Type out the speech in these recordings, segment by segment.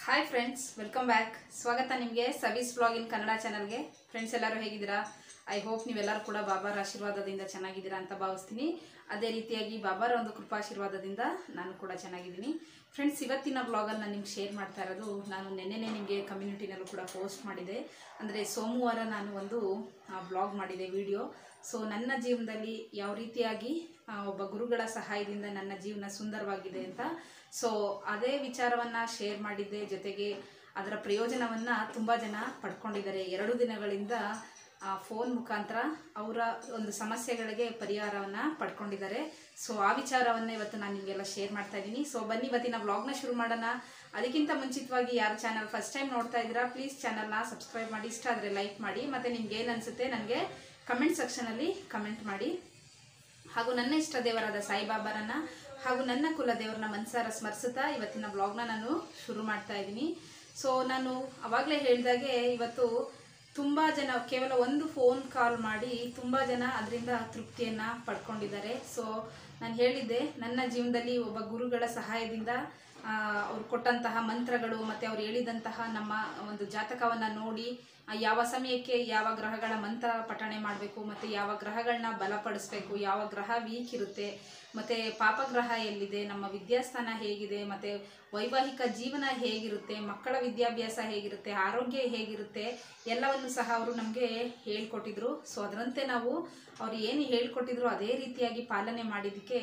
hi friends welcome back ಸ್ವಾಗತ ನಿಮಗೆ ಸವೀಸ್ blog in Kannada ಚಾನಲ್ಗೆ ಫ್ರೆಂಡ್ಸ್ ಎಲ್ಲರೂ ಹೇಗಿದ್ದೀರಾ ಐ ಹೋಪ್ ನೀವೆಲ್ಲರೂ ಕೂಡ ಬಾಬಾರ ಆಶೀರ್ವಾದದಿಂದ ಚೆನ್ನಾಗಿದ್ದೀರಾ ಅಂತ ಭಾವಿಸ್ತೀನಿ ಅದೇ ರೀತಿಯಾಗಿ ಬಾಬಾರ ಒಂದು ಕೃಪಾಶೀರ್ವಾದದಿಂದ ನಾನು ಕೂಡ ಚೆನ್ನಾಗಿದ್ದೀನಿ ಫ್ರೆಂಡ್ಸ್ ಇವತ್ತಿನ ಬ್ಲಾಗಲ್ಲಿ ನಾನು ನಿಮ್ಗೆ ಶೇರ್ ಮಾಡ್ತಾ ಇರೋದು ನಾನು ನೆನ್ನೆನೇ ನಿಮಗೆ ಕಮ್ಯುನಿಟಿನಲ್ಲೂ ಕೂಡ ಪೋಸ್ಟ್ ಮಾಡಿದೆ ಅಂದರೆ ಸೋಮವಾರ ನಾನು ಒಂದು ಬ್ಲಾಗ್ ಮಾಡಿದೆ ವಿಡಿಯೋ ಸೊ ನನ್ನ ಜೀವನದಲ್ಲಿ ಯಾವ ರೀತಿಯಾಗಿ ಆ, ಒಬ್ಬ ಗುರುಗಳ ಸಹಾಯದಿಂದ ನನ್ನ ಜೀವನ ಸುಂದರವಾಗಿದೆ ಅಂತ ಸೊ ಅದೇ ವಿಚಾರವನ್ನು ಶೇರ್ ಮಾಡಿದ್ದೆ ಜೊತೆಗೆ ಅದರ ಪ್ರಯೋಜನವನ್ನು ತುಂಬ ಜನ ಪಡ್ಕೊಂಡಿದ್ದಾರೆ ಎರಡು ದಿನಗಳಿಂದ ಫೋನ್ ಮುಖಾಂತರ ಅವರ ಒಂದು ಸಮಸ್ಯೆಗಳಿಗೆ ಪರಿಹಾರವನ್ನು ಪಡ್ಕೊಂಡಿದ್ದಾರೆ ಸೊ ಆ ವಿಚಾರವನ್ನು ಇವತ್ತು ನಾನು ನಿಮಗೆಲ್ಲ ಶೇರ್ ಮಾಡ್ತಾ ಇದ್ದೀನಿ ಸೊ ಬನ್ನಿ ಇವತ್ತಿನ ವ್ಲಾಗ್ನ ಶುರು ಮಾಡೋಣ ಅದಕ್ಕಿಂತ ಮುಂಚಿತವಾಗಿ ಯಾರು ಚಾನಲ್ ಫಸ್ಟ್ ಟೈಮ್ ನೋಡ್ತಾ ಇದ್ದೀರಾ ಪ್ಲೀಸ್ ಚಾನಲ್ನ ಸಬ್ಸ್ಕ್ರೈಬ್ ಮಾಡಿ ಇಷ್ಟ ಆದರೆ ಲೈಕ್ ಮಾಡಿ ಮತ್ತು ನಿಮ್ಗೆ ಏನು ಅನಿಸುತ್ತೆ ನನಗೆ ಕಮೆಂಟ್ ಸೆಕ್ಷನಲ್ಲಿ ಕಮೆಂಟ್ ಮಾಡಿ ಹಾಗೂ ನನ್ನ ಇಷ್ಟ ದೇವರಾದ ಸಾಯಿಬಾಬಾರನ್ನ ಹಾಗೂ ನನ್ನ ಕುಲ ದೇವರನ್ನ ಮನಸಾರ ಸ್ಮರಿಸುತ್ತಾ ಇವತ್ತಿನ ಬ್ಲಾಗ್ನ ನಾನು ಶುರು ಮಾಡ್ತಾ ಇದ್ದೀನಿ ಸೊ ನಾನು ಅವಾಗಲೇ ಹೇಳಿದಾಗೆ ಇವತ್ತು ತುಂಬ ಜನ ಕೇವಲ ಒಂದು ಫೋನ್ ಕಾಲ್ ಮಾಡಿ ತುಂಬ ಜನ ಅದರಿಂದ ತೃಪ್ತಿಯನ್ನು ಪಡ್ಕೊಂಡಿದ್ದಾರೆ ಸೊ ನಾನು ಹೇಳಿದ್ದೆ ನನ್ನ ಜೀವನದಲ್ಲಿ ಒಬ್ಬ ಗುರುಗಳ ಸಹಾಯದಿಂದ ಆ, ಅವ್ರು ಕೊಟ್ಟಂತಹ ಮಂತ್ರಗಳು ಮತ್ತು ಅವ್ರು ಹೇಳಿದಂತಹ ನಮ್ಮ ಒಂದು ಜಾತಕವನ್ನು ನೋಡಿ ಆ, ಯಾವ ಸಮಯಕ್ಕೆ ಯಾವ ಗ್ರಹಗಳ ಮಂತ್ರ ಪಠಣೆ ಮಾಡಬೇಕು ಮತ್ತು ಯಾವ ಗ್ರಹಗಳನ್ನ ಬಲಪಡಿಸ್ಬೇಕು ಯಾವ ಗ್ರಹ ವೀಕ್ ಇರುತ್ತೆ ಮತ್ತು ಪಾಪಗ್ರಹ ಎಲ್ಲಿದೆ ನಮ್ಮ ವಿದ್ಯಾಸ್ಥಾನ ಹೇಗಿದೆ ಮತ್ತು ವೈವಾಹಿಕ ಜೀವನ ಹೇಗಿರುತ್ತೆ ಮಕ್ಕಳ ವಿದ್ಯಾಭ್ಯಾಸ ಹೇಗಿರುತ್ತೆ ಆರೋಗ್ಯ ಹೇಗಿರುತ್ತೆ ಎಲ್ಲವನ್ನು ಸಹ ಅವರು ನಮಗೆ ಹೇಳ್ಕೊಟ್ಟಿದ್ರು ಸೊ ಅದರಂತೆ ನಾವು ಅವ್ರು ಏನು ಹೇಳ್ಕೊಟ್ಟಿದ್ರು ಅದೇ ರೀತಿಯಾಗಿ ಪಾಲನೆ ಮಾಡಿದ್ದಕ್ಕೆ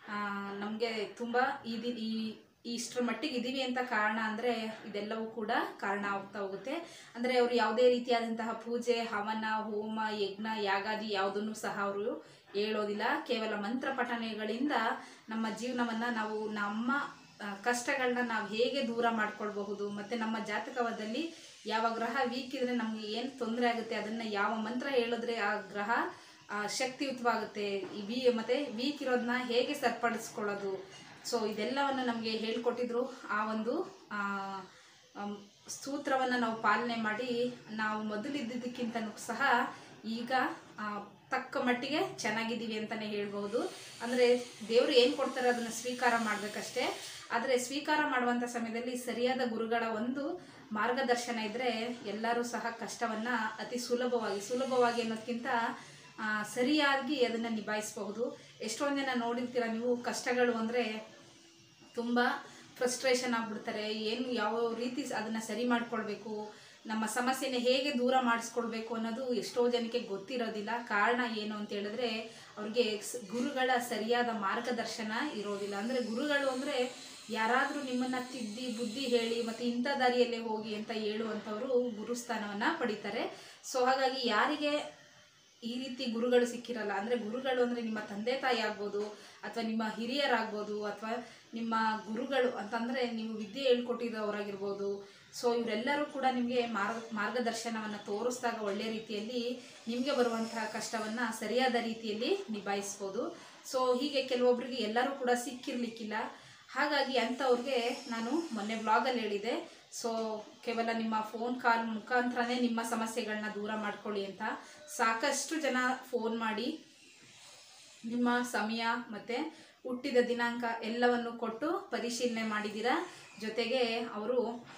ನಮಗೆ ತುಂಬ ಈ ದಿ- ಈ ಇಷ್ಟರ ಮಟ್ಟಿಗೆ ಇದೀವಿ ಅಂತ ಕಾರಣ ಅಂದರೆ ಇದೆಲ್ಲವೂ ಕೂಡ ಕಾರಣ ಆಗ್ತಾ ಹೋಗುತ್ತೆ ಅಂದರೆ ಅವರು ಯಾವುದೇ ರೀತಿಯಾದಂತಹ ಪೂಜೆ ಹವನ ಹೋಮ ಯಜ್ಞ ಯಾಗಾದಿ ಯಾವುದನ್ನು ಸಹ ಅವರು ಹೇಳೋದಿಲ್ಲ ಕೇವಲ ಮಂತ್ರ ಪಠಣೆಗಳಿಂದ ನಮ್ಮ ಜೀವನವನ್ನು ನಾವು ನಮ್ಮ ಆ, ಕಷ್ಟಗಳನ್ನ ನಾವು ಹೇಗೆ ದೂರ ಮಾಡ್ಕೊಳ್ಬಹುದು ಮತ್ತು ನಮ್ಮ ಜಾತಕವದಲ್ಲಿ ಯಾವ ಗ್ರಹ ವೀಕ್ ಇದ್ರೆ ನಮಗೆ ಏನು ತೊಂದರೆ ಆಗುತ್ತೆ ಅದನ್ನು ಯಾವ ಮಂತ್ರ ಹೇಳಿದ್ರೆ ಆ ಗ್ರಹ ಆ, ಶಕ್ತಿಯುತವಾಗುತ್ತೆ ಈ ವಿ ಮತ್ತು ವೀಕ್ ಇರೋದನ್ನ ಹೇಗೆ ಸರಿಪಡಿಸ್ಕೊಳ್ಳೋದು ಸೊ ಇದೆಲ್ಲವನ್ನು ನಮಗೆ ಹೇಳ್ಕೊಟ್ಟಿದ್ರು ಆ ಒಂದು ಆ, ಅಮ್, ಸೂತ್ರವನ್ನು ನಾವು ಪಾಲನೆ ಮಾಡಿ ನಾವು ಮೊದಲಿದ್ದದಕ್ಕಿಂತನೂ ಸಹ ಈಗ ಆ, ತಕ್ಕ ಮಟ್ಟಿಗೆ ಚೆನ್ನಾಗಿದ್ದೀವಿ ಅಂತಲೇ ಹೇಳ್ಬೋದು ಅಂದರೆ ದೇವರು ಏನು ಕೊಡ್ತಾರೆ ಅದನ್ನು ಸ್ವೀಕಾರ ಮಾಡಬೇಕಷ್ಟೇ ಆದರೆ ಸ್ವೀಕಾರ ಮಾಡುವಂಥ ಸಮಯದಲ್ಲಿ ಸರಿಯಾದ ಗುರುಗಳ ಒಂದು ಮಾರ್ಗದರ್ಶನ ಇದ್ದರೆ ಎಲ್ಲರೂ ಸಹ ಕಷ್ಟವನ್ನು ಅತಿ ಸುಲಭವಾಗಿ ಸುಲಭವಾಗಿ ಅನ್ನೋದಕ್ಕಿಂತ ಆ, ಸರಿಯಾಗಿ ಅದನ್ನು ನಿಭಾಯಿಸಬಹುದು ಎಷ್ಟೊಂದು ಜನ ನೋಡಿರ್ತೀರ ನೀವು ಕಷ್ಟಗಳು ಅಂದರೆ ತುಂಬ ಫ್ರಸ್ಟ್ರೇಷನ್ ಆಗ್ಬಿಡ್ತಾರೆ ಏನು ಯಾವ ರೀತಿ ಅದನ್ನು ಸರಿ ಮಾಡ್ಕೊಳ್ಬೇಕು ನಮ್ಮ ಸಮಸ್ಯೆನ ಹೇಗೆ ದೂರ ಮಾಡಿಸ್ಕೊಳ್ಬೇಕು ಅನ್ನೋದು ಎಷ್ಟೋ ಜನಕ್ಕೆ ಗೊತ್ತಿರೋದಿಲ್ಲ ಕಾರಣ ಏನು ಅಂತ ಹೇಳಿದ್ರೆ ಅವ್ರಿಗೆ ಸ್- ಗುರುಗಳ ಸರಿಯಾದ ಮಾರ್ಗದರ್ಶನ ಇರೋದಿಲ್ಲ ಅಂದರೆ ಗುರುಗಳು ಅಂದರೆ ಯಾರಾದರೂ ನಿಮ್ಮನ್ನು ತಿದ್ದಿ ಬುದ್ಧಿ ಹೇಳಿ ಮತ್ತು ಇಂಥ ದಾರಿಯಲ್ಲೇ ಹೋಗಿ ಅಂತ ಹೇಳುವಂಥವರು ಗುರುಸ್ಥಾನವನ್ನು ಪಡಿತಾರೆ ಸೊ ಹಾಗಾಗಿ ಯಾರಿಗೆ ಈ ರೀತಿ ಗುರುಗಳು ಸಿಕ್ಕಿರಲ್ಲ ಅಂದರೆ ಗುರುಗಳು ಅಂದರೆ ನಿಮ್ಮ ತಂದೆ ತಾಯಿ ಆಗ್ಬೋದು ಅಥವಾ ನಿಮ್ಮ ಹಿರಿಯರಾಗ್ಬೋದು ಅಥವಾ ನಿಮ್ಮ ಗುರುಗಳು ಅಂತಂದರೆ ನೀವು ವಿದ್ಯೆ ಹೇಳ್ಕೊಟ್ಟಿದ್ದವರಾಗಿರ್ಬೋದು ಸೊ ಇವರೆಲ್ಲರೂ ಕೂಡ ನಿಮಗೆ ಮಾರ್ಗ ಮಾರ್ಗದರ್ಶನವನ್ನು ತೋರಿಸಿದಾಗ ಒಳ್ಳೆಯ ರೀತಿಯಲ್ಲಿ ನಿಮಗೆ ಬರುವಂತಹ ಕಷ್ಟವನ್ನು ಸರಿಯಾದ ರೀತಿಯಲ್ಲಿ ನಿಭಾಯಿಸ್ಬೋದು ಸೊ ಹೀಗೆ ಕೆಲವೊಬ್ಬರಿಗೆ ಎಲ್ಲರೂ ಕೂಡ ಸಿಕ್ಕಿರ್ಲಿಕ್ಕಿಲ್ಲ ಹಾಗಾಗಿ ಅಂಥವ್ರಿಗೆ ನಾನು ಮೊನ್ನೆ ಬ್ಲಾಗಲ್ಲಿ ಹೇಳಿದೆ ಸೊ ಕೇವಲ ನಿಮ್ಮ ಫೋನ್ ಕಾಲ್ ಮುಖಾಂತರನೇ ನಿಮ್ಮ ಸಮಸ್ಯೆಗಳನ್ನ ದೂರ ಮಾಡ್ಕೊಳ್ಳಿ ಅಂತ ಸಾಕಷ್ಟು ಜನ ಫೋನ್ ಮಾಡಿ ನಿಮ್ಮ ಸಮಯ ಮತ್ತು ಹುಟ್ಟಿದ ದಿನಾಂಕ ಎಲ್ಲವನ್ನು ಕೊಟ್ಟು ಪರಿಶೀಲನೆ ಮಾಡಿದ್ದೀರಾ ಜೊತೆಗೆ ಅವರು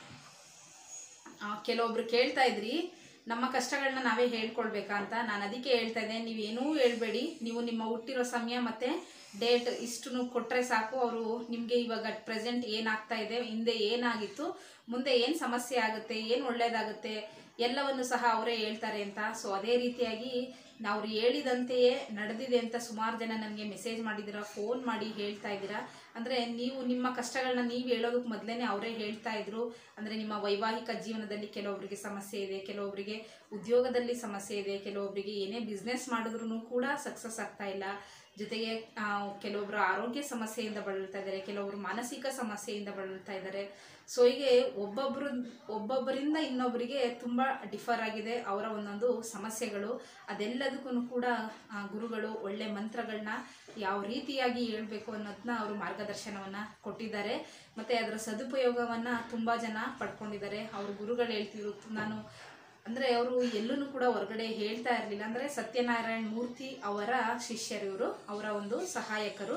ಕೆಲವೊಬ್ರು ಕೇಳ್ತಾ ಇದ್ರಿ ನಮ್ಮ ಕಷ್ಟಗಳನ್ನ ನಾವೇ ಹೇಳ್ಕೊಳ್ಬೇಕಾ ಅಂತ ನಾನು ಅದಕ್ಕೆ ಹೇಳ್ತಾ ಇದ್ದೆ ನೀವೇನೂ ಹೇಳ್ಬೇಡಿ ನೀವು ನಿಮ್ಮ ಹುಟ್ಟಿರೋ ಸಮಯ ಮತ್ತು ಡೇಟ್ ಇಷ್ಟನ್ನು ಕೊಟ್ಟರೆ ಸಾಕು ಅವರು ನಿಮಗೆ ಇವಾಗ ಪ್ರೆಸೆಂಟ್ ಏನಾಗ್ತಾ ಇದೆ ಹಿಂದೆ ಏನಾಗಿತ್ತು ಮುಂದೆ ಏನು ಸಮಸ್ಯೆ ಆಗುತ್ತೆ ಏನು ಒಳ್ಳೆಯದಾಗುತ್ತೆ ಎಲ್ಲವನ್ನು ಸಹ ಅವರೇ ಹೇಳ್ತಾರೆ ಅಂತ ಸೊ ಅದೇ ರೀತಿಯಾಗಿ ನಾವು ಹೇಳಿದಂತೆಯೇ ನಡೆದಿದೆ ಅಂತ ಸುಮಾರು ಜನ ನನಗೆ ಮೆಸೇಜ್ ಮಾಡಿದ್ದೀರಾ ಫೋನ್ ಮಾಡಿ ಹೇಳ್ತಾ ಇದ್ದೀರಾ ಅಂದರೆ ನೀವು ನಿಮ್ಮ ಕಷ್ಟಗಳನ್ನ ನೀವು ಹೇಳೋದಕ್ಕೆ ಮೊದಲೇ ಅವರೇ ಹೇಳ್ತಾ ಇದ್ರು ಅಂದರೆ ನಿಮ್ಮ ವೈವಾಹಿಕ ಜೀವನದಲ್ಲಿ ಕೆಲವೊಬ್ಬರಿಗೆ ಸಮಸ್ಯೆ ಇದೆ ಕೆಲವೊಬ್ಬರಿಗೆ ಉದ್ಯೋಗದಲ್ಲಿ ಸಮಸ್ಯೆ ಇದೆ ಕೆಲವೊಬ್ಬರಿಗೆ ಏನೇ ಬಿಸ್ನೆಸ್ ಮಾಡಿದ್ರು ಕೂಡ ಸಕ್ಸಸ್ ಆಗ್ತಾ ಇಲ್ಲ ಜೊತೆಗೆ ಆ, ಕೆಲವೊಬ್ಬರು ಆರೋಗ್ಯ ಸಮಸ್ಯೆಯಿಂದ ಬಳಲ್ತಾ ಇದ್ದಾರೆ ಕೆಲವೊಬ್ಬರು ಮಾನಸಿಕ ಸಮಸ್ಯೆಯಿಂದ ಬಳಲ್ತಾ ಇದ್ದಾರೆ ಸೊ ಹೀಗೆ ಒಬ್ಬೊಬ್ಬರು ಒಬ್ಬೊಬ್ಬರಿಂದ ಇನ್ನೊಬ್ಬರಿಗೆ ತುಂಬ ಡಿಫರ್ ಆಗಿದೆ ಅವರ ಒಂದೊಂದು ಸಮಸ್ಯೆಗಳು ಅದೆಲ್ಲದಕ್ಕೂ ಕೂಡ ಆ, ಗುರುಗಳು ಒಳ್ಳೆ ಮಂತ್ರಗಳನ್ನ ಯಾವ ರೀತಿಯಾಗಿ ಹೇಳ್ಬೇಕು ಅನ್ನೋದನ್ನ ಅವರು ಮಾರ್ಗದರ್ಶನವನ್ನು ಕೊಟ್ಟಿದ್ದಾರೆ ಮತ್ತು ಅದರ ಸದುಪಯೋಗವನ್ನು ತುಂಬ ಜನ ಪಡ್ಕೊಂಡಿದ್ದಾರೆ ಅವ್ರ ಗುರುಗಳು ಹೇಳ್ತಿದ್ರು ನಾನು ಅಂದರೆ ಅವರು ಎಲ್ಲೂ ಕೂಡ ಹೊರಗಡೆ ಹೇಳ್ತಾ ಇರಲಿಲ್ಲ ಅಂದರೆ ಸತ್ಯನಾರಾಯಣ ಮೂರ್ತಿ ಅವರ ಶಿಷ್ಯರು ಇವರು ಅವರ ಒಂದು ಸಹಾಯಕರು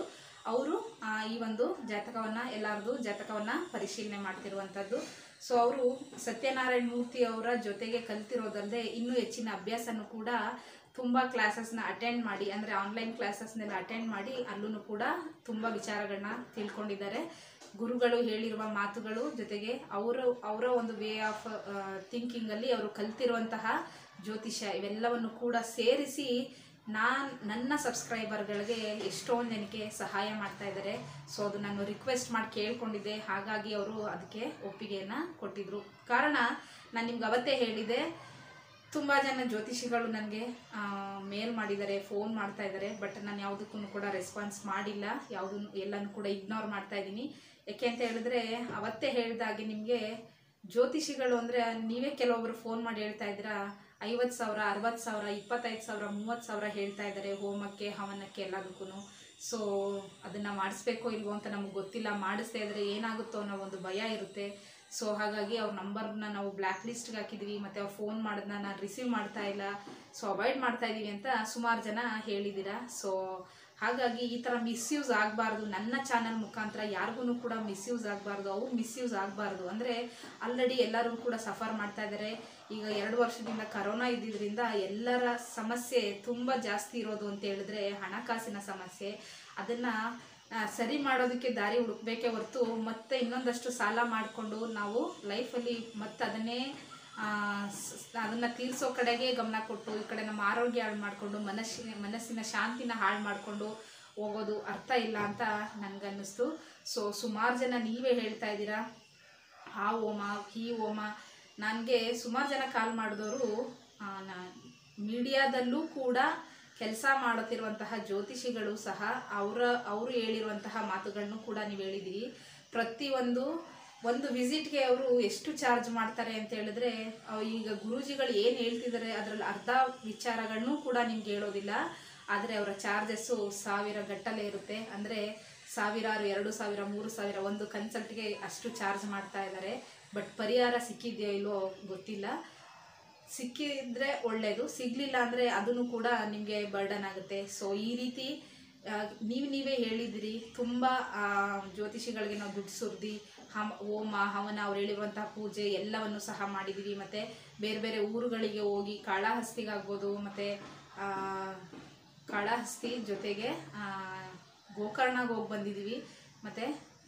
ಅವರು ಈ ಒಂದು ಜಾತಕವನ್ನು ಎಲ್ಲರದು ಜಾತಕವನ್ನು ಪರಿಶೀಲನೆ ಮಾಡ್ತಿರುವಂಥದ್ದು ಸೊ ಅವರು ಸತ್ಯನಾರಾಯಣ ಮೂರ್ತಿ ಅವರ ಜೊತೆಗೆ ಕಲ್ತಿರೋದಲ್ಲದೆ ಇನ್ನೂ ಹೆಚ್ಚಿನ ಅಭ್ಯಾಸನೂ ಕೂಡ ತುಂಬ ಕ್ಲಾಸಸ್ನ ಅಟೆಂಡ್ ಮಾಡಿ ಅಂದರೆ ಆನ್ಲೈನ್ ಕ್ಲಾಸಸ್ನೆಲ್ಲ ಅಟೆಂಡ್ ಮಾಡಿ ಅಲ್ಲೂ ಕೂಡ ತುಂಬ ವಿಚಾರಗಳನ್ನ ತಿಳ್ಕೊಂಡಿದ್ದಾರೆ ಗುರುಗಳು ಹೇಳಿರುವ ಮಾತುಗಳು ಜೊತೆಗೆ ಅವರ ಅವರ ಒಂದು ವೇ ಆಫ್ ಥಿಂಕಿಂಗಲ್ಲಿ ಅವರು ಕಲ್ತಿರುವಂತಹ ಜ್ಯೋತಿಷ್ಯ ಇವೆಲ್ಲವನ್ನು ಕೂಡ ಸೇರಿಸಿ ನಾನು ನನ್ನ ಸಬ್ಸ್ಕ್ರೈಬರ್ಗಳಿಗೆ ಎಷ್ಟೊಂದು ಜನಕ್ಕೆ ಸಹಾಯ ಮಾಡ್ತಾ ಇದ್ದಾರೆ ಸೊ ಅದು ನಾನು ರಿಕ್ವೆಸ್ಟ್ ಮಾಡಿ ಕೇಳ್ಕೊಂಡಿದ್ದೆ ಹಾಗಾಗಿ ಅವರು ಅದಕ್ಕೆ ಒಪ್ಪಿಗೆಯನ್ನು ಕೊಟ್ಟಿದ್ರು ಕಾರಣ ನಾನು ನಿಮ್ಗೆ ಅವತ್ತೇ ಹೇಳಿದೆ ತುಂಬ ಜನ ಜ್ಯೋತಿಷಿಗಳು ನನಗೆ ಮೇಲ್ ಮಾಡಿದ್ದಾರೆ ಫೋನ್ ಮಾಡ್ತಾ ಇದ್ದಾರೆ ಬಟ್ ನಾನು ಯಾವುದಕ್ಕೂ ಕೂಡ ರೆಸ್ಪಾನ್ಸ್ ಮಾಡಿಲ್ಲ ಯಾವುದೂ ಎಲ್ಲನೂ ಕೂಡ ಇಗ್ನೋರ್ ಮಾಡ್ತಾ ಇದ್ದೀನಿ ಯಾಕೆ ಅಂತ ಹೇಳಿದ್ರೆ ಅವತ್ತೇ ಹೇಳಿದಾಗೆ ನಿಮಗೆ ಜ್ಯೋತಿಷಿಗಳು ಅಂದರೆ ನೀವೇ ಕೆಲವೊಬ್ರು ಫೋನ್ ಮಾಡಿ ಹೇಳ್ತಾ ಇದ್ದೀರಾ ಐವತ್ತು ಸಾವಿರ ಅರವತ್ತು ಸಾವಿರ ಇಪ್ಪತ್ತೈದು ಸಾವಿರ ಮೂವತ್ತು ಸಾವಿರ ಹೇಳ್ತಾ ಇದ್ದಾರೆ ಹೋಮಕ್ಕೆ ಹವನಕ್ಕೆ ಎಲ್ಲದಕ್ಕೂ ಸೊ ಅದನ್ನು ಮಾಡಿಸ್ಬೇಕೋ ಇಲ್ವೋ ಅಂತ ನಮಗೆ ಗೊತ್ತಿಲ್ಲ ಮಾಡಿಸ್ತಾ ಇದ್ರೆ ಏನಾಗುತ್ತೋ ಅನ್ನೋ ಒಂದು ಭಯ ಇರುತ್ತೆ ಸೊ ಹಾಗಾಗಿ ಅವ್ರ ನಂಬರ್ನ ನಾವು ಬ್ಲ್ಯಾಕ್ ಲಿಸ್ಟ್ಗೆ ಹಾಕಿದ್ವಿ ಮತ್ತು ಅವ್ರು ಫೋನ್ ಮಾಡೋದನ್ನ ನಾನು ರಿಸೀವ್ ಮಾಡ್ತಾ ಇಲ್ಲ ಸೊ ಅವಾಯ್ಡ್ ಮಾಡ್ತಾ ಇದ್ದೀವಿ ಅಂತ ಸುಮಾರು ಜನ ಹೇಳಿದ್ದೀರಾ ಸೊ ಹಾಗಾಗಿ ಈ ಥರ ಮಿಸ್ಯೂಸ್ ಆಗಬಾರ್ದು ನನ್ನ ಚಾನಲ್ ಮುಖಾಂತರ ಯಾರಿಗೂ ಕೂಡ ಮಿಸ್ಯೂಸ್ ಆಗಬಾರ್ದು ಅವ್ರು ಮಿಸ್ಯೂಸ್ ಆಗಬಾರ್ದು ಅಂದರೆ ಆಲ್ರೆಡಿ ಎಲ್ಲರೂ ಕೂಡ ಸಫರ್ ಮಾಡ್ತಾ ಇದ್ದಾರೆ ಈಗ ಎರಡು ವರ್ಷದಿಂದ ಕರೋನಾ ಇದ್ದಿದ್ದರಿಂದ ಎಲ್ಲರ ಸಮಸ್ಯೆ ತುಂಬ ಜಾಸ್ತಿ ಇರೋದು ಅಂತ ಹೇಳಿದ್ರೆ ಹಣಕಾಸಿನ ಸಮಸ್ಯೆ ಅದನ್ನು ಸರಿ ಮಾಡೋದಕ್ಕೆ ದಾರಿ ಹುಡುಕ್ಬೇಕೇ ಹೊರತು ಮತ್ತೆ ಇನ್ನೊಂದಷ್ಟು ಸಾಲ ಮಾಡಿಕೊಂಡು ನಾವು ಲೈಫಲ್ಲಿ ಮತ್ತೆ ಅದನ್ನೇ ಅದನ್ನು ತೀರಿಸೋ ಕಡೆಗೆ ಗಮನ ಕೊಟ್ಟು ಈ ಕಡೆ ನಮ್ಮ ಆರೋಗ್ಯ ಹಾಳು ಮಾಡಿಕೊಂಡು ಮನಸ್ಸಿನ ಮನಸ್ಸಿನ ಶಾಂತಿನ ಹಾಳು ಮಾಡಿಕೊಂಡು ಹೋಗೋದು ಅರ್ಥ ಇಲ್ಲ ಅಂತ ನನಗನ್ನಿಸ್ತು ಸೊ ಸುಮಾರು ಜನ ನೀವೇ ಹೇಳ್ತಾ ಇದ್ದೀರಾ ಆ ಹೋಮ ಈ ಹೋಮ ನನಗೆ ಸುಮಾರು ಜನ ಕಾಲ್ ಮಾಡಿದವರು ಮೀಡಿಯಾದಲ್ಲೂ ಕೂಡ ಕೆಲಸ ಮಾಡುತ್ತಿರುವಂತಹ ಜ್ಯೋತಿಷಿಗಳು ಸಹ ಅವರ ಅವರು ಹೇಳಿರುವಂತಹ ಮಾತುಗಳನ್ನು ಕೂಡ ನೀವು ಹೇಳಿದಿರಿ ಪ್ರತಿಯೊಂದು ಒಂದು ವಿಸಿಟ್ಗೆ ಅವರು ಎಷ್ಟು ಚಾರ್ಜ್ ಮಾಡ್ತಾರೆ ಅಂತ ಹೇಳಿದ್ರೆ ಅವ್ ಈಗ ಗುರೂಜಿಗಳು ಏನು ಹೇಳ್ತಿದ್ದಾರೆ ಅದರಲ್ಲಿ ಅರ್ಧ ವಿಚಾರಗಳನ್ನು ಕೂಡ ನಿಮ್ಗೆ ಹೇಳೋದಿಲ್ಲ ಆದರೆ ಅವರ ಚಾರ್ಜಸ್ಸು ಸಾವಿರ ಗಟ್ಟಲೆ ಇರುತ್ತೆ ಅಂದರೆ ಸಾವಿರಾರು ಎರಡು ಸಾವಿರ ಮೂರು ಸಾವಿರ ಒಂದು ಕನ್ಸಲ್ಟ್ಗೆ ಅಷ್ಟು ಚಾರ್ಜ್ ಮಾಡ್ತಾ ಇದ್ದಾರೆ ಬಟ್ ಪರಿಹಾರ ಸಿಕ್ಕಿದೆಯೋ ಇಲ್ವೋ ಗೊತ್ತಿಲ್ಲ ಸಿಕ್ಕಿದ್ರೆ ಒಳ್ಳೆಯದು ಸಿಗಲಿಲ್ಲ ಅಂದರೆ ಅದನ್ನು ಕೂಡ ನಿಮಗೆ ಬರ್ಡನ್ ಆಗುತ್ತೆ ಸೊ ಈ ರೀತಿ ಆ, ನೀವು ನೀವೇ ಹೇಳಿದಿರಿ ತುಂಬ ಜ್ಯೋತಿಷಿಗಳಿಗೆ ನಾವು ದುಡ್ಡು ಸುರಿದಿ ಹಮ್ ಹೋಮ ಹವನ ಅವ್ರು ಹೇಳಿರುವಂತಹ ಪೂಜೆ ಎಲ್ಲವನ್ನು ಸಹ ಮಾಡಿದ್ದೀವಿ ಮತ್ತು ಬೇರೆ ಬೇರೆ ಊರುಗಳಿಗೆ ಹೋಗಿ ಕಾಳಹಸ್ತಿಗಾಗ್ಬೋದು ಮತ್ತು ಕಾಳಹಸ್ತಿ ಜೊತೆಗೆ ಆ, ಗೋಕರ್ಣಗೆ ಹೋಗಿ ಬಂದಿದ್ದೀವಿ ಮತ್ತು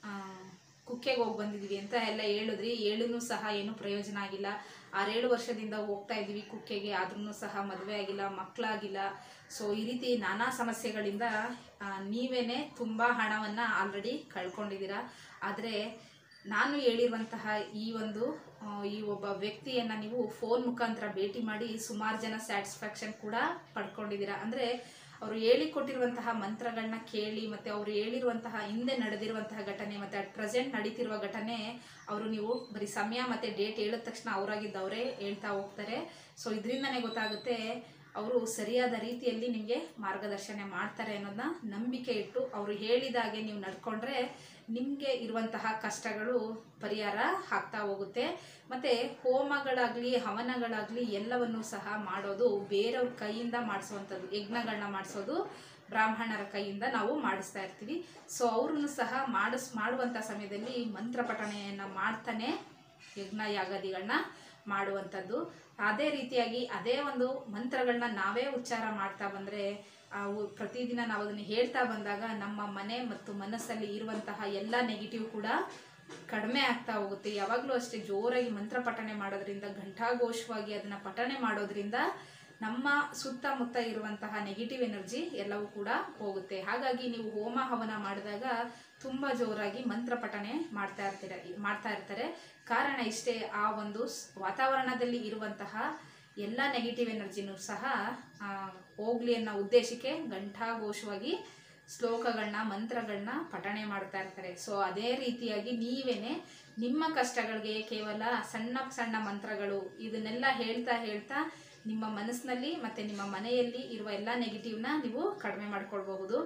ಕುಕ್ಕೆಗೆ ಹೋಗಿ ಬಂದಿದ್ದೀವಿ ಅಂತ ಎಲ್ಲ ಹೇಳಿದ್ರಿ ಹೇಳೂ ಸಹ ಏನೂ ಪ್ರಯೋಜನ ಆಗಿಲ್ಲ ಆರೇಳು ವರ್ಷದಿಂದ ಹೋಗ್ತಾ ಇದ್ದೀವಿ ಕುಕ್ಕೆಗೆ ಆದ್ರೂ ಸಹ ಮದುವೆ ಆಗಿಲ್ಲ ಮಕ್ಕಳಾಗಿಲ್ಲ ಸೊ ಈ ರೀತಿ ನಾನಾ ಸಮಸ್ಯೆಗಳಿಂದ ಆ, ನೀವೇನೇ ತುಂಬ ಹಣವನ್ನು ಆಲ್ರೆಡಿ ಕಳ್ಕೊಂಡಿದ್ದೀರಾ ಆದರೆ ನಾನು ಹೇಳಿರುವಂತಹ ಈ ಒಂದು ಆ, ಈ ಒಬ್ಬ ವ್ಯಕ್ತಿಯನ್ನು ನೀವು ಫೋನ್ ಮುಖಾಂತರ ಭೇಟಿ ಮಾಡಿ ಸುಮಾರು ಜನ ಸ್ಯಾಟಿಸ್ಫ್ಯಾಕ್ಷನ್ ಕೂಡ ಪಡ್ಕೊಂಡಿದ್ದೀರಾ ಅಂದರೆ ಅವರು ಹೇಳಿಕೊಟ್ಟಿರುವಂತಹ ಮಂತ್ರಗಳನ್ನ ಕೇಳಿ ಮತ್ತು ಅವರು ಹೇಳಿರುವಂತಹ ಹಿಂದೆ ನಡೆದಿರುವಂತಹ ಘಟನೆ ಮತ್ತು ಅಟ್ ಪ್ರೆಸೆಂಟ್ ನಡೀತಿರುವ ಘಟನೆ ಅವರು ನೀವು ಬರೀ ಸಮಯ ಮತ್ತು ಡೇಟ್ ಹೇಳಿದ ತಕ್ಷಣ ಅವರಾಗಿದ್ದವರೇ ಹೇಳ್ತಾ ಹೋಗ್ತಾರೆ ಸೊ ಇದರಿಂದನೇ ಗೊತ್ತಾಗುತ್ತೆ ಅವರು ಸರಿಯಾದ ರೀತಿಯಲ್ಲಿ ನಿಮಗೆ ಮಾರ್ಗದರ್ಶನ ಮಾಡ್ತಾರೆ ಅನ್ನೋದನ್ನ ನಂಬಿಕೆ ಇಟ್ಟು ಅವರು ಹೇಳಿದಾಗೆ ನೀವು ನಡ್ಕೊಂಡ್ರೆ ನಿಮಗೆ ಇರುವಂತಹ ಕಷ್ಟಗಳು ಪರಿಹಾರ ಆಗ್ತಾ ಹೋಗುತ್ತೆ ಮತ್ತು ಹೋಮಗಳಾಗಲಿ ಹವನಗಳಾಗಲಿ ಎಲ್ಲವನ್ನೂ ಸಹ ಮಾಡೋದು ಬೇರೆಯವ್ರ ಕೈಯಿಂದ ಮಾಡಿಸುವಂಥದ್ದು ಯಜ್ಞಗಳನ್ನ ಮಾಡಿಸೋದು ಬ್ರಾಹ್ಮಣರ ಕೈಯಿಂದ ನಾವು ಮಾಡಿಸ್ತಾ ಇರ್ತೀವಿ ಸೊ ಅವ್ರನ್ನು ಸಹ ಮಾಡಿಸ್ ಮಾಡುವಂಥ ಸಮಯದಲ್ಲಿ ಮಂತ್ರ ಪಠಣೆಯನ್ನು ಮಾಡ್ತಾನೆ ಯಜ್ಞ ಯಾಗಾದಿಗಳನ್ನ ಮಾಡುವಂಥದ್ದು ಅದೇ ರೀತಿಯಾಗಿ ಅದೇ ಒಂದು ಮಂತ್ರಗಳನ್ನ ನಾವೇ ಉಚ್ಚಾರ ಮಾಡ್ತಾ ಬಂದರೆ ಅವು ಪ್ರತಿದಿನ ನಾವು ಅದನ್ನು ಹೇಳ್ತಾ ಬಂದಾಗ ನಮ್ಮ ಮನೆ ಮತ್ತು ಮನಸ್ಸಲ್ಲಿ ಇರುವಂತಹ ಎಲ್ಲ ನೆಗೆಟಿವ್ ಕೂಡ ಕಡಿಮೆ ಆಗ್ತಾ ಹೋಗುತ್ತೆ ಯಾವಾಗಲೂ ಅಷ್ಟೇ ಜೋರಾಗಿ ಮಂತ್ರ ಪಠಣೆ ಮಾಡೋದ್ರಿಂದ ಘಂಟಾಘೋಷವಾಗಿ ಅದನ್ನು ಪಠಣೆ ಮಾಡೋದ್ರಿಂದ ನಮ್ಮ ಸುತ್ತಮುತ್ತ ಇರುವಂತಹ ನೆಗೆಟಿವ್ ಎನರ್ಜಿ ಎಲ್ಲವೂ ಕೂಡ ಹೋಗುತ್ತೆ ಹಾಗಾಗಿ ನೀವು ಹೋಮ ಹವನ ಮಾಡಿದಾಗ ತುಂಬ ಜೋರಾಗಿ ಮಂತ್ರ ಪಠಣೆ ಮಾಡ್ತಾ ಇರ್ತೀರ ಮಾಡ್ತಾ ಇರ್ತಾರೆ ಕಾರಣ ಇಷ್ಟೇ ಆ ಒಂದು ಸ್- ವಾತಾವರಣದಲ್ಲಿ ಇರುವಂತಹ ಎಲ್ಲ ನೆಗೆಟಿವ್ ಎನರ್ಜಿನೂ ಸಹ ಆ, ಹೋಗ್ಲಿ ಅನ್ನೋ ಉದ್ದೇಶಕ್ಕೆ ಘಂಟಾಘೋಷವಾಗಿ ಶ್ಲೋಕಗಳನ್ನ ಮಂತ್ರಗಳನ್ನ ಪಠಣೆ ಮಾಡ್ತಾ ಇರ್ತಾರೆ ಸೊ ಅದೇ ರೀತಿಯಾಗಿ ನೀವೇನೆ ನಿಮ್ಮ ಕಷ್ಟಗಳಿಗೆ ಕೇವಲ ಸಣ್ಣ ಸಣ್ಣ ಮಂತ್ರಗಳು ಇದನ್ನೆಲ್ಲ ಹೇಳ್ತಾ ಹೇಳ್ತಾ ನಿಮ್ಮ ಮನಸ್ಸಿನಲ್ಲಿ ಮತ್ತು ನಿಮ್ಮ ಮನೆಯಲ್ಲಿ ಇರುವ ಎಲ್ಲ ನೆಗೆಟಿವ್ನ ನೀವು ಕಡಿಮೆ ಮಾಡ್ಕೊಳ್ಬಹುದು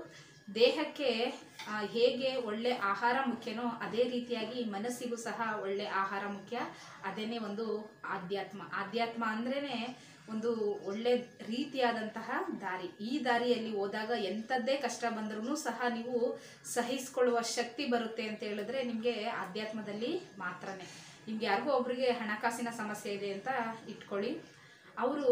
ದೇಹಕ್ಕೆ ಆ, ಹೇಗೆ ಒಳ್ಳೆ ಆಹಾರ ಮುಖ್ಯನೋ ಅದೇ ರೀತಿಯಾಗಿ ಮನಸ್ಸಿಗೂ ಸಹ ಒಳ್ಳೆ ಆಹಾರ ಮುಖ್ಯ ಅದೇನೇ ಒಂದು ಆಧ್ಯಾತ್ಮ ಆಧ್ಯಾತ್ಮ ಅಂದ್ರೇನೆ ಒಂದು ಒಳ್ಳೆ ರೀತಿಯಾದಂತಹ ದಾರಿ ಈ ದಾರಿಯಲ್ಲಿ ಹೋದಾಗ ಎಂಥದ್ದೇ ಕಷ್ಟ ಬಂದ್ರೂ ಸಹ ನೀವು ಸಹಿಸ್ಕೊಳ್ಳುವ ಶಕ್ತಿ ಬರುತ್ತೆ ಅಂತ ಹೇಳಿದ್ರೆ ನಿಮಗೆ ಆಧ್ಯಾತ್ಮದಲ್ಲಿ ಮಾತ್ರನೇ ನಿಮ್ಗೆ ಯಾರಿಗೋ ಒಬ್ರಿಗೆ ಹಣಕಾಸಿನ ಸಮಸ್ಯೆ ಇದೆ ಅಂತ ಇಟ್ಕೊಳ್ಳಿ ಅವರು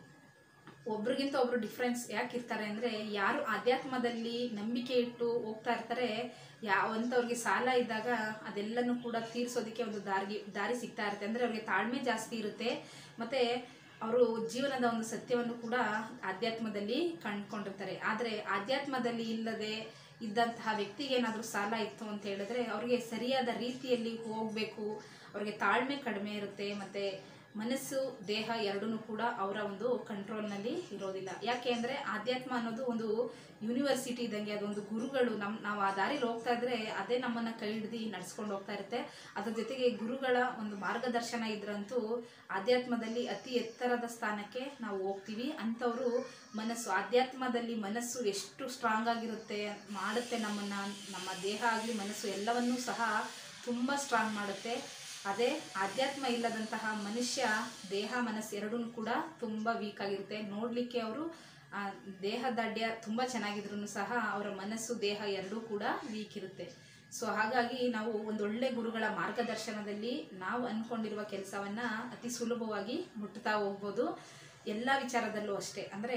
ಒಬ್ರಿಗಿಂತ ಒಬ್ರು ಡಿಫ್ರೆನ್ಸ್ ಯಾಕೆ ಇರ್ತಾರೆ ಅಂದರೆ ಯಾರು ಆಧ್ಯಾತ್ಮದಲ್ಲಿ ನಂಬಿಕೆ ಇಟ್ಟು ಹೋಗ್ತಾ ಇರ್ತಾರೆ ಯಾವಂಥವ್ರಿಗೆ ಸಾಲ ಇದ್ದಾಗ ಅದೆಲ್ಲನೂ ಕೂಡ ತೀರಿಸೋದಕ್ಕೆ ಒಂದು ದಾರಿ ದಾರಿ ಸಿಗ್ತಾ ಇರುತ್ತೆ ಅಂದರೆ ಅವ್ರಿಗೆ ತಾಳ್ಮೆ ಜಾಸ್ತಿ ಇರುತ್ತೆ ಮತ್ತು ಅವರು ಜೀವನದ ಒಂದು ಸತ್ಯವನ್ನು ಕೂಡ ಆಧ್ಯಾತ್ಮದಲ್ಲಿ ಕಂಡುಕೊಂಡಿರ್ತಾರೆ ಆದರೆ ಆಧ್ಯಾತ್ಮದಲ್ಲಿ ಇಲ್ಲದೆ ಇದ್ದಂತಹ ವ್ಯಕ್ತಿಗೆ ಏನಾದರೂ ಸಾಲ ಇತ್ತು ಅಂತ ಹೇಳಿದ್ರೆ ಅವ್ರಿಗೆ ಸರಿಯಾದ ರೀತಿಯಲ್ಲಿ ಹೋಗಬೇಕು ಅವ್ರಿಗೆ ತಾಳ್ಮೆ ಕಡಿಮೆ ಇರುತ್ತೆ ಮತ್ತು ಮನಸ್ಸು ದೇಹ ಎರಡೂ ಕೂಡ ಅವರ ಒಂದು ಕಂಟ್ರೋಲ್ನಲ್ಲಿ ಇರೋದಿಲ್ಲ ಯಾಕೆ ಅಂದರೆ ಆಧ್ಯಾತ್ಮ ಅನ್ನೋದು ಒಂದು ಯೂನಿವರ್ಸಿಟಿ ಇದ್ದಂಗೆ ಅದೊಂದು ಗುರುಗಳು ನಮ್ಮ ನಾವು ಆ ದಾರಿಲಿ ಹೋಗ್ತಾ ಇದ್ರೆ ಅದೇ ನಮ್ಮನ್ನು ಕೈ ಹಿಡ್ದು ನಡ್ಸ್ಕೊಂಡು ಹೋಗ್ತಾ ಇರುತ್ತೆ ಅದ್ರ ಜೊತೆಗೆ ಗುರುಗಳ ಒಂದು ಮಾರ್ಗದರ್ಶನ ಇದ್ರಂತೂ ಆಧ್ಯಾತ್ಮದಲ್ಲಿ ಅತಿ ಎತ್ತರದ ಸ್ಥಾನಕ್ಕೆ ನಾವು ಹೋಗ್ತೀವಿ ಅಂಥವರು ಮನಸ್ಸು ಆಧ್ಯಾತ್ಮದಲ್ಲಿ ಮನಸ್ಸು ಎಷ್ಟು ಸ್ಟ್ರಾಂಗ್ ಆಗಿರುತ್ತೆ ಮಾಡುತ್ತೆ ನಮ್ಮನ್ನು ನಮ್ಮ ದೇಹ ಆಗಲಿ ಮನಸ್ಸು ಎಲ್ಲವನ್ನೂ ಸಹ ತುಂಬ ಸ್ಟ್ರಾಂಗ್ ಮಾಡುತ್ತೆ ಅದೇ ಆಧ್ಯಾತ್ಮ ಇಲ್ಲದಂತಹ ಮನುಷ್ಯ ದೇಹ ಮನಸ್ಸು ಎರಡೂ ಕೂಡ ತುಂಬ ವೀಕ್ ಆಗಿರುತ್ತೆ ನೋಡಲಿಕ್ಕೆ ಅವರು ದೇಹ ದಾಢ್ಯ ತುಂಬ ಚೆನ್ನಾಗಿದ್ರು ಸಹ ಅವರ ಮನಸ್ಸು ದೇಹ ಎರಡೂ ಕೂಡ ವೀಕ್ ಇರುತ್ತೆ ಸೊ ಹಾಗಾಗಿ ನಾವು ಒಂದೊಳ್ಳೆ ಗುರುಗಳ ಮಾರ್ಗದರ್ಶನದಲ್ಲಿ ನಾವು ಅಂದ್ಕೊಂಡಿರುವ ಕೆಲಸವನ್ನು ಅತಿ ಸುಲಭವಾಗಿ ಮುಟ್ತಾ ಹೋಗ್ಬೋದು ಎಲ್ಲ ವಿಚಾರದಲ್ಲೂ ಅಷ್ಟೇ ಅಂದರೆ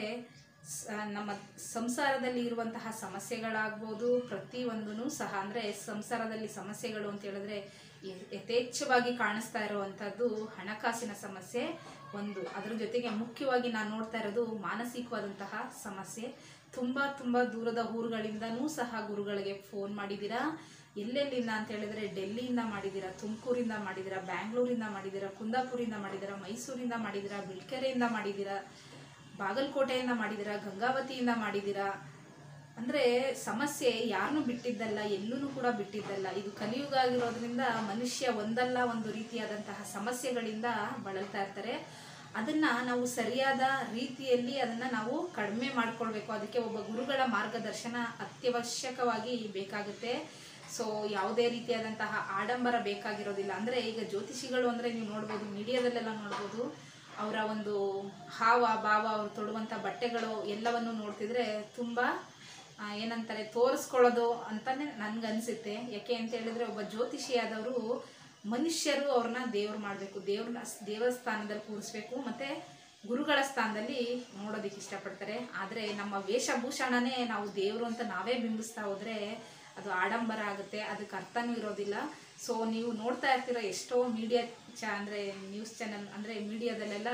ನಮ್ಮ ಸಂಸಾರದಲ್ಲಿ ಇರುವಂತಹ ಸಮಸ್ಯೆಗಳಾಗ್ಬೋದು ಪ್ರತಿಯೊಂದೂ ಸಹ ಅಂದರೆ ಸಂಸಾರದಲ್ಲಿ ಸಮಸ್ಯೆಗಳು ಅಂತ ಹೇಳಿದ್ರೆ ಯಥ್- ಯಥೇಚ್ಛವಾಗಿ ಕಾಣಿಸ್ತಾ ಇರುವಂಥದ್ದು ಹಣಕಾಸಿನ ಸಮಸ್ಯೆ ಒಂದು ಅದರ ಜೊತೆಗೆ ಮುಖ್ಯವಾಗಿ ನಾನು ನೋಡ್ತಾ ಇರೋದು ಮಾನಸಿಕವಾದಂತಹ ಸಮಸ್ಯೆ ತುಂಬ ತುಂಬ ದೂರದ ಊರುಗಳಿಂದನೂ ಸಹ ಗುರುಗಳಿಗೆ ಫೋನ್ ಮಾಡಿದ್ದೀರಾ ಎಲ್ಲೆಲ್ಲಿಂದ ಅಂತ ಹೇಳಿದ್ರೆ ಡೆಲ್ಲಿಯಿಂದ ಮಾಡಿದ್ದೀರಾ ತುಮಕೂರಿಂದ ಮಾಡಿದ್ದೀರಾ ಬ್ಯಾಂಗ್ಳೂರಿಂದ ಮಾಡಿದ್ದೀರಾ ಕುಂದಾಪುರಿಂದ ಮಾಡಿದ್ದೀರಾ ಮೈಸೂರಿಂದ ಮಾಡಿದ್ದೀರಾ ಬಿಳ್ಕೆರೆಯಿಂದ ಮಾಡಿದ್ದೀರಾ ಬಾಗಲಕೋಟೆಯಿಂದ ಮಾಡಿದ್ದೀರಾ ಗಂಗಾವತಿಯಿಂದ ಮಾಡಿದ್ದೀರಾ ಅಂದರೆ ಸಮಸ್ಯೆ ಯಾರನ್ನೂ ಬಿಟ್ಟಿದ್ದಲ್ಲ ಎಲ್ಲೂ ಕೂಡ ಬಿಟ್ಟಿದ್ದಲ್ಲ ಇದು ಕಲಿಯುಗ ಆಗಿರೋದ್ರಿಂದ ಮನುಷ್ಯ ಒಂದಲ್ಲ ಒಂದು ರೀತಿಯಾದಂತಹ ಸಮಸ್ಯೆಗಳಿಂದ ಬಳಲ್ತಾ ಇರ್ತಾರೆ ಅದನ್ನು ನಾವು ಸರಿಯಾದ ರೀತಿಯಲ್ಲಿ ಅದನ್ನು ನಾವು ಕಡಿಮೆ ಮಾಡ್ಕೊಳ್ಬೇಕು ಅದಕ್ಕೆ ಒಬ್ಬ ಗುರುಗಳ ಮಾರ್ಗದರ್ಶನ ಅತ್ಯವಶ್ಯಕವಾಗಿ ಬೇಕಾಗುತ್ತೆ ಸೊ ಯಾವುದೇ ರೀತಿಯಾದಂತಹ ಆಡಂಬರ ಬೇಕಾಗಿರೋದಿಲ್ಲ ಅಂದರೆ ಈಗ ಜ್ಯೋತಿಷಿಗಳು ಅಂದರೆ ನೀವು ನೋಡ್ಬೋದು ಮೀಡಿಯಾದಲ್ಲೆಲ್ಲ ನೋಡ್ಬೋದು ಅವರ ಒಂದು ಹಾವ ಭಾವ ಅವ್ರು ತೊಡುವಂಥ ಬಟ್ಟೆಗಳು ಎಲ್ಲವನ್ನು ನೋಡ್ತಿದ್ರೆ ತುಂಬ ಆ, ಏನಂತಾರೆ ತೋರಿಸ್ಕೊಳ್ಳೋದು ಅಂತಾನೆ ನನ್ಗನ್ಸುತ್ತೆ ಯಾಕೆ ಅಂತ ಹೇಳಿದ್ರೆ ಒಬ್ಬ ಜ್ಯೋತಿಷಿಯಾದವರು ಮನುಷ್ಯರು ಅವ್ರನ್ನ ದೇವ್ರು ಮಾಡಬೇಕು ದೇವ್ರನ್ನ ದೇವಸ್ಥಾನದಲ್ಲಿ ಕೂರಿಸ್ಬೇಕು ಮತ್ತು ಗುರುಗಳ ಸ್ಥಾನದಲ್ಲಿ ನೋಡೋದಕ್ಕೆ ಇಷ್ಟಪಡ್ತಾರೆ ಆದರೆ ನಮ್ಮ ವೇಷಭೂಷಣನೇ ನಾವು ದೇವರು ಅಂತ ನಾವೇ ಬಿಂಬಿಸ್ತಾ ಹೋದರೆ ಅದು ಆಡಂಬರ ಆಗುತ್ತೆ ಅದಕ್ಕೆ ಅರ್ಥನೂ ಇರೋದಿಲ್ಲ ಸೊ ನೀವು ನೋಡ್ತಾ ಇರ್ತೀರ ಎಷ್ಟೋ ಮೀಡಿಯಾ ಚ ಅಂದರೆ ನ್ಯೂಸ್ ಚಾನಲ್ ಅಂದರೆ ಮೀಡಿಯಾದಲ್ಲೆಲ್ಲ